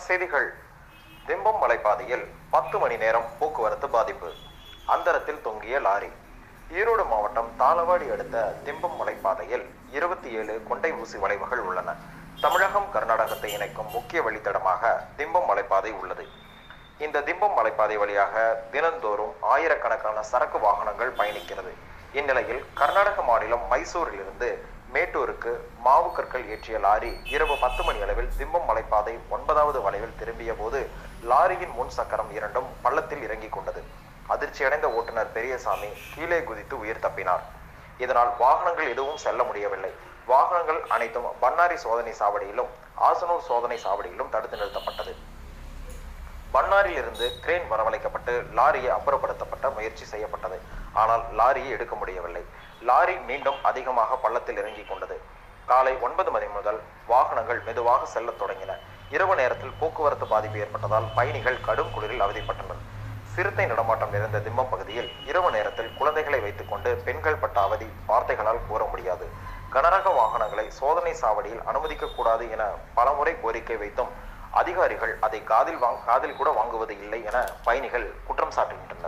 செய்திகள் திம்பம் மலைப்பாதையில் பத்து மணி நேரம் போக்குவரத்து பாதிப்பு அந்தரத்தில் தொங்கிய லாரி ஈரோடு மாவட்டம் தாளவாடி அடுத்த திம்பம் மலைப்பாதையில் இருபத்தி ஏழு கொண்டை ஊசி வளைவுகள் உள்ளன தமிழகம் கர்நாடகத்தை இணைக்கும் முக்கிய வழித்தடமாக திம்பம் மலைப்பாதை உள்ளது இந்த திம்பம் மலைப்பாதை வழியாக தினந்தோறும் ஆயிரக்கணக்கான சரக்கு வாகனங்கள் பயணிக்கிறது இந்நிலையில் கர்நாடக மாநிலம் மைசூரிலிருந்து மேட்டூருக்கு மாவு கற்கள் ஏற்றிய லாரி இரவு பத்து மணி அளவில் திம்பம் மலைப்பாதை ஒன்பதாவது வளைவில் திரும்பிய போது லாரியின் முன் சக்கரம் இரண்டும் பள்ளத்தில் இறங்கிக் கொண்டது அதிர்ச்சியடைந்த ஓட்டுநர் பெரியசாமி கீழே குதித்து உயிர் தப்பினார் இதனால் வாகனங்கள் எதுவும் செல்ல முடியவில்லை வாகனங்கள் அனைத்தும் பன்னாரி சோதனை சாவடியிலும் ஆசனூர் சோதனை சாவடியிலும் தடுத்து நிறுத்தப்பட்டது பன்னாரில் இருந்து கிரேன் வரவழைக்கப்பட்டு லாரியை அப்புறப்படுத்தப்பட்ட முயற்சி செய்யப்பட்டது ஆனால் லாரியை எடுக்க முடியவில்லை லாரி மீண்டும் அதிகமாக பள்ளத்தில் இறங்கிக் கொண்டது காலை ஒன்பது மணி முதல் வாகனங்கள் மெதுவாக செல்லத் தொடங்கின இரவு நேரத்தில் போக்குவரத்து பாதிப்பு ஏற்பட்டதால் பயணிகள் கடும் குளிரில் அவதிப்பட்டனர் சிறுத்தை நடமாட்டம் நிறைந்த திம்மம் பகுதியில் இரவு நேரத்தில் குழந்தைகளை வைத்துக்கொண்டு பெண்கள் பட்ட அவதி வார்த்தைகளால் கூற முடியாது கனரக வாகனங்களை சோதனை சாவடியில் அனுமதிக்க கூடாது என பலமுறை கோரிக்கை வைத்தும் அதிகாரிகள் அதை காதில் வாங் காதில் கூட வாங்குவது இல்லை என பயணிகள் குற்றம் சாட்டுகின்றனர்